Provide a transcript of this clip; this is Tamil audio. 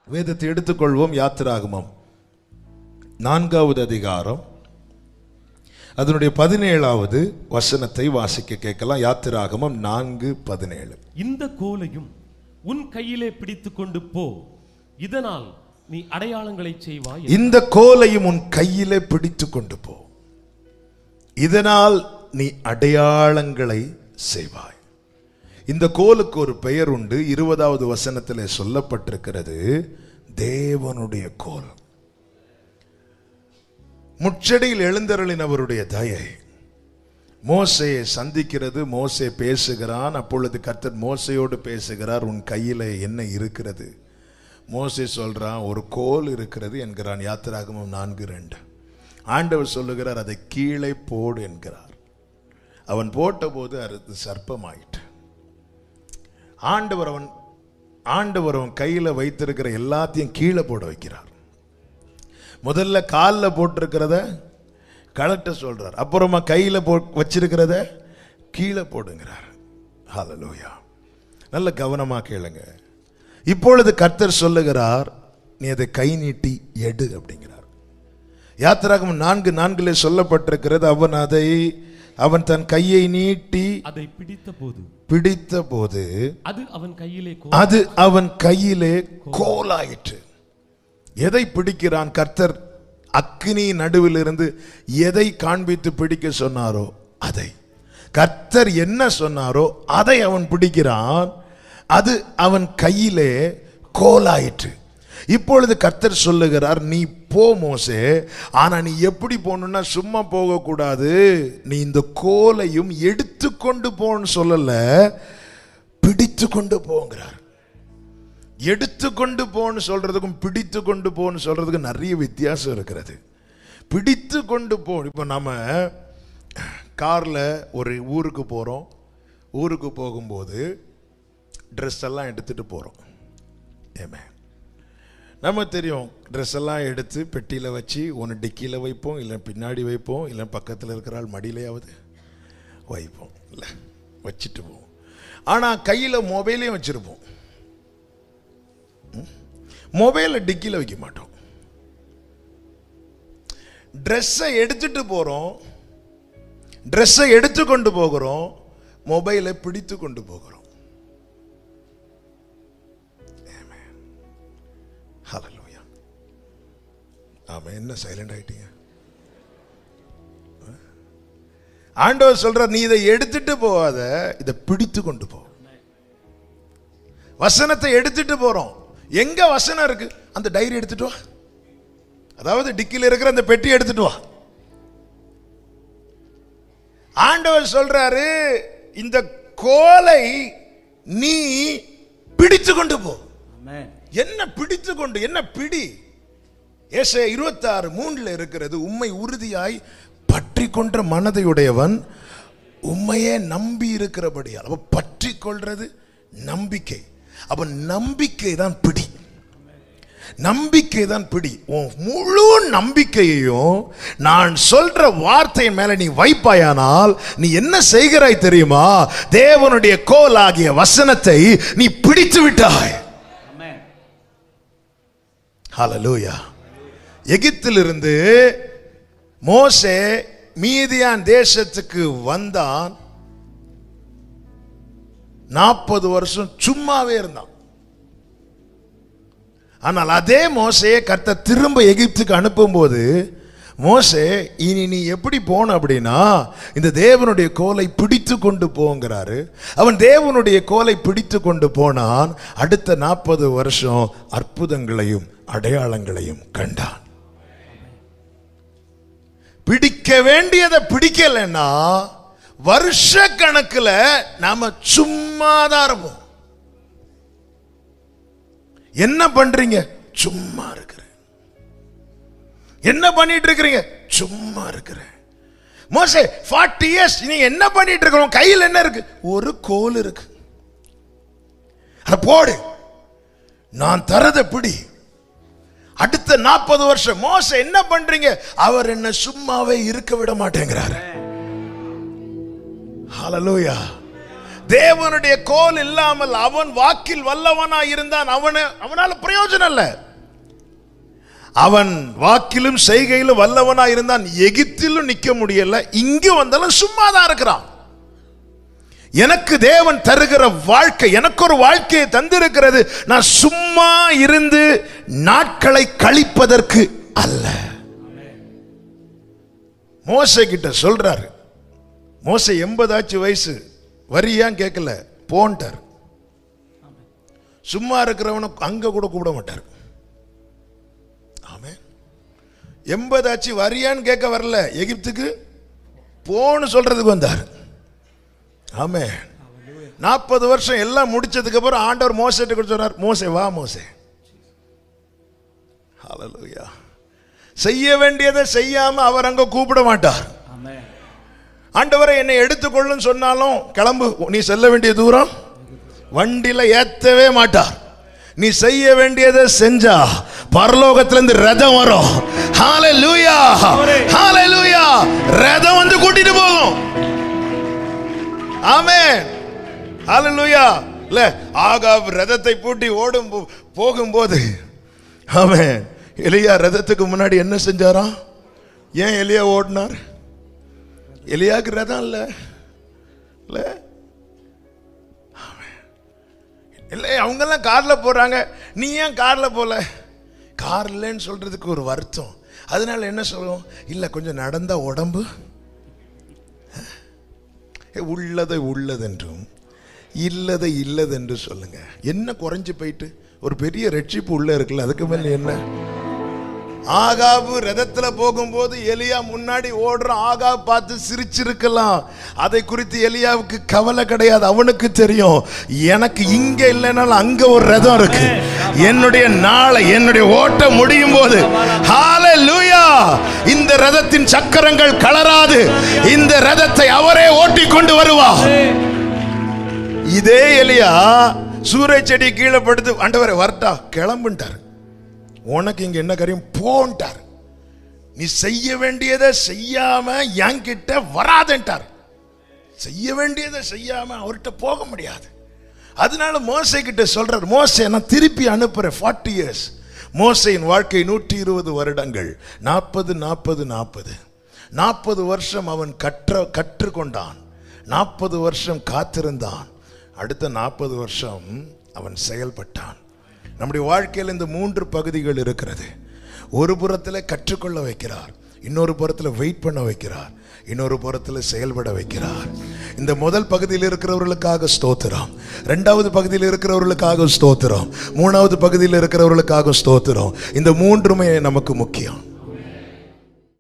வேதத்தை எடுத்துக்கொள்வோம் யாத்திராகமம் நான்காவது அதிகாரம் அதனுடைய பதினேழாவது வசனத்தை வாசிக்க கேட்கலாம் யாத்திராகமம் நான்கு பதினேழு இந்த கோலையும் உன் கையிலே பிடித்துக்கொண்டு போ இதனால் நீ அடையாளங்களை செய்வாய் இந்த கோலையும் உன் கையிலே பிடித்து கொண்டு போ இதனால் நீ அடையாளங்களை செய்வாய் இந்த கோலுக்கு ஒரு பெயர் உண்டு இருபதாவது வசனத்திலே சொல்லப்பட்டிருக்கிறது தேவனுடைய கோல் முச்சடியில் எழுந்தருளினவருடைய தயை மோசையை சந்திக்கிறது மோசே பேசுகிறான் அப்பொழுது கர்த்தர் மோசையோடு பேசுகிறார் உன் கையில என்ன இருக்கிறது மோசே சொல்றான் ஒரு கோல் இருக்கிறது என்கிறான் யாத்திராகமம் நான்கு ரெண்டு ஆண்டவர் சொல்லுகிறார் அதை கீழே போடு என்கிறார் அவன் போட்டபோது அது சர்ப்பமாயிற்று ஆண்டவர் அவன் ஆண்டவர் அவன் கையில வைத்திருக்கிற எல்லாத்தையும் கீழே போட வைக்கிறார் முதல்ல காலில் போட்டிருக்கிறத கலட்ட சொல்றார் அப்புறமா கையில போ வச்சிருக்கிறத கீழே போடுங்கிறார் ஹalleluya நல்ல கவனமா கேளுங்க இப்பொழுது கர்த்தர் சொல்லுகிறார் நீ அதை கை நீட்டி எடு அப்படிங்கிறார் யாத்திராகம் நான்கு நான்கிலே சொல்லப்பட்டிருக்கிறது அவன் அதை அவன் தன் கையை நீட்டி அதை பிடித்த போது பிடித்த போது அது அவன் கையிலே கோ அது அவன் கையிலே கோலாயிற்று எதை பிடிக்கிறான் கர்த்தர் அக்னி நடுவில் இருந்து எதை காண்பித்து பிடிக்க சொன்னாரோ அதை கர்த்தர் என்ன சொன்னாரோ அதை அவன் பிடிக்கிறான் அது அவன் கையிலே கோலாயிற்று இப்பொழுது கர்த்தர் சொல்லுகிறார் நீ போ மோசே ஆனா நீ எப்படி போகணும்னா சும்மா போகக்கூடாது நீ இந்த கோலையும் எடுத்துக்கொண்டு போன்னு சொல்லல பிடித்து கொண்டு போங்கிறார் எடுத்து கொண்டு போன்னு சொல்றதுக்கும் பிடித்து கொண்டு போன்னு சொல்றதுக்கும் நிறைய வித்தியாசம் இருக்கிறது பிடித்து கொண்டு போ இப்போ நம்ம கார்ல ஒரு ஊருக்கு போறோம் ஊருக்கு போகும்போது ட்ரெஸ் எல்லாம் எடுத்துட்டு போறோம் ஏமே நம்ம தெரியும் ட்ரெஸ் எல்லாம் எடுத்து பெட்டியில் வச்சு ஒன்று டிக்கியில் வைப்போம் இல்லை பின்னாடி வைப்போம் இல்லை பக்கத்தில் இருக்கிற ஆள் மடியிலையாவது வைப்போம் இல்லை வச்சுட்டு போவோம் ஆனால் கையில் மொபைலையும் வச்சுருப்போம் மொபைலை டிக்கியில் வைக்க மாட்டோம் ட்ரெஸ்ஸை எடுத்துட்டு போகிறோம் ட்ரெஸ்ஸை எடுத்து கொண்டு போகிறோம் மொபைலை பிடித்து கொண்டு போகிறோம் ஹalleluya ஆமா என்ன சைலண்ட் ஆயிட்டீங்க ஆண்டவர் சொல்றார் நீ இதை எடுத்துட்டு போகாத இதை பிடித்து கொண்டு போ வசனத்தை எடுத்துட்டு போறோம் எங்க வசனம் இருக்கு அந்த டைரி எடுத்துட்டு வா அதாவது டிக்கில இருக்கிற அந்த பெட்டி எடுத்துட்டு வா ஆண்டவர் சொல்றாரு இந்த கோலை நீ பிடித்து கொண்டு போ Amen. என்ன பிடித்து கொண்டு என்ன பிடி ஏசே இருபத்தாறு மூணுல இருக்கிறது உம்மை உறுதியாய் பற்றி கொன்ற மனதையுடையவன் உண்மையே நம்பி இருக்கிறபடியால் அப்ப பற்றி கொள்றது நம்பிக்கை அப்ப நம்பிக்கை தான் பிடி நம்பிக்கை தான் பிடி உன் முழு நம்பிக்கையையும் நான் சொல்ற வார்த்தையின் மேல நீ வைப்பாயானால் நீ என்ன செய்கிறாய் தெரியுமா தேவனுடைய கோலாகிய வசனத்தை நீ பிடித்து விட்டாய் Amen. ஹalleluya எகிப்திலிருந்து மோசே மீதியான் தேசத்துக்கு வந்தான் நாற்பது வருஷம் சும்மாவே இருந்தான் ஆனால் அதே மோசையை கர்த்தர் திரும்ப எகிப்துக்கு அனுப்பும்போது மோசே இனி நீ எப்படி போன அப்படின்னா இந்த தேவனுடைய கோலை பிடித்து கொண்டு போங்கிறாரு அவன் தேவனுடைய கோலை பிடித்து கொண்டு போனான் அடுத்த நாற்பது வருஷம் அற்புதங்களையும் அடையாளங்களையும் கண்டான் பிடிக்க வேண்டியதை பிடிக்கலைன்னா வருஷ கணக்குல நாம சும்மாதான் இருப்போம் என்ன பண்றீங்க சும்மா இருக்கிறேன் என்ன பண்ணிட்டு இருக்கிறீங்க சும்மா இருக்கிறேன் மோசே ஃபார்ட்டி இயர்ஸ் நீ என்ன பண்ணிட்டு இருக்க உன் கையில் என்ன இருக்கு ஒரு கோல் இருக்கு அத போடு நான் தரத பிடி அடுத்த நாற்பது வருஷம் மோச என்ன பண்றீங்க அவர் என்ன சும்மாவே இருக்க விட மாட்டேங்கிறாரு ஹalleluya தேவனுடைய கோல் இல்லாமல் அவன் வாக்கில் வல்லவனா இருந்தான் அவன அவனால பிரயோஜனம் இல்லை அவன் வாக்கிலும் செய்கையிலும் வல்லவனா இருந்தான் எகிப்திலும் நிக்க முடியல இங்க வந்தாலும் சும்மா தான் இருக்கிறான் எனக்கு தேவன் தருகிற வாழ்க்கை எனக்கு ஒரு வாழ்க்கையை தந்திருக்கிறது நான் சும்மா இருந்து நாட்களை கழிப்பதற்கு அல்ல மோசை கிட்ட சொல்றாரு மோசை எண்பதாச்சு வயசு வரியான்னு கேட்கல போன்ட்டார் சும்மா இருக்கிறவனை அங்க கூட கூப்பிட மாட்டார் ஆமே எண்பதாச்சு வரியான்னு கேட்க வரல எகிப்துக்கு போன்னு சொல்றதுக்கு வந்தார் ஆமே நாற்பது வருஷம் எல்லாம் முடிச்சதுக்கு அப்புறம் ஆண்டவர் மோசட்டு கூட சொன்னார் மோசே வா மோசே ஹalleluya செய்ய வேண்டியதை செய்யாம அவர் அங்க கூப்பிட மாட்டார் ஆண்டவரை என்னை எடுத்துக்கொள்ளும் சொன்னாலும் கிளம்பு நீ செல்ல வேண்டிய தூரம் வண்டியில ஏத்தவே மாட்டார் நீ செய்ய வேண்டியதை செஞ்சா பரலோகத்துல இருந்து ரதம் வரும் ஹalleluya ஹalleluya ரதம் வந்து கூட்டிட்டு போகும் ஆமென் ஹalleluya இல்ல ஆகாப் ரதத்தை பூட்டி ஓடும் போ- போகும்போது ஆமென் எலியா ரதத்துக்கு முன்னாடி என்ன செஞ்சாராம் ஏன் எலியா ஓடினார் எலியாக்கு ரதம் இல்ல இல்ல ஆமென். இல்லை அவங்கெல்லாம் கார்ல போறாங்க நீ ஏன் கார்ல போல கார் இல்லைன்னு சொல்றதுக்கு ஒரு வருத்தம் அதனால என்ன சொல்லுவோம் இல்ல கொஞ்சம் நடந்தா உடம்பு உள்ளதை உள்ளதென்றும் இல்லதை இல்லதென்று சொல்லுங்க என்ன குறைஞ்சு போயிட்டு ஒரு பெரிய ரட்சிப்பு உள்ள இருக்குல்ல அதுக்கு மேல என்ன ஆகாபு ரதத்துல போகும்போது எலியா முன்னாடி ஓடுற ஆகாப் பார்த்து சிரிச்சிருக்கலாம் அதை குறித்து எலியாவுக்கு கவலை கிடையாது அவனுக்கு தெரியும் எனக்கு இங்க இல்லைனாலும் அங்க ஒரு ரதம் இருக்கு என்னுடைய நாளை என்னுடைய ஓட்டம் முடியும் போது ஹalleluya இந்த ரதத்தின் சக்கரங்கள் கலராது இந்த ரதத்தை அவரே ஓட்டி கொண்டு வருவார் இதே எலியா சூறை செடி கீழே படுத்து ஆண்டவரே வரட்டா கிளம்புன்ட்டார் உனக்கு இங்க என்ன காரியம் போன்ட்டார் நீ செய்ய வேண்டியதை செய்யாம என்கிட்ட வராதன்ட்டார் செய்ய வேண்டியதை செய்யாம அவர்கிட்ட போக முடியாது அதனால மோசை கிட்ட சொல்றார் மோசை நான் திருப்பி அனுப்புறேன் ஃபார்ட்டி இயர்ஸ் மோசையின் வாழ்க்கை நூற்றி இருபது வருடங்கள் நாற்பது நாற்பது நாற்பது நாற்பது வருஷம் அவன் கற்ற கற்றுக்கொண்டான் நாற்பது வருஷம் காத்திருந்தான் அடுத்த நாற்பது வருஷம் அவன் செயல்பட்டான் நம்முடைய வாழ்க்கையில் இந்த மூன்று பகுதிகள் இருக்கிறது ஒரு புறத்தில் கற்றுக்கொள்ள வைக்கிறார் இன்னொரு புறத்தில் வெயிட் பண்ண வைக்கிறார் இன்னொரு புறத்தில் செயல்பட வைக்கிறார் இந்த முதல் பகுதியில் இருக்கிறவர்களுக்காக ஸ்தோத்திரம் ரெண்டாவது பகுதியில் இருக்கிறவர்களுக்காக ஸ்தோத்திரம் மூணாவது பகுதியில் இருக்கிறவர்களுக்காக ஸ்தோத்திரம் இந்த மூன்றுமே நமக்கு முக்கியம்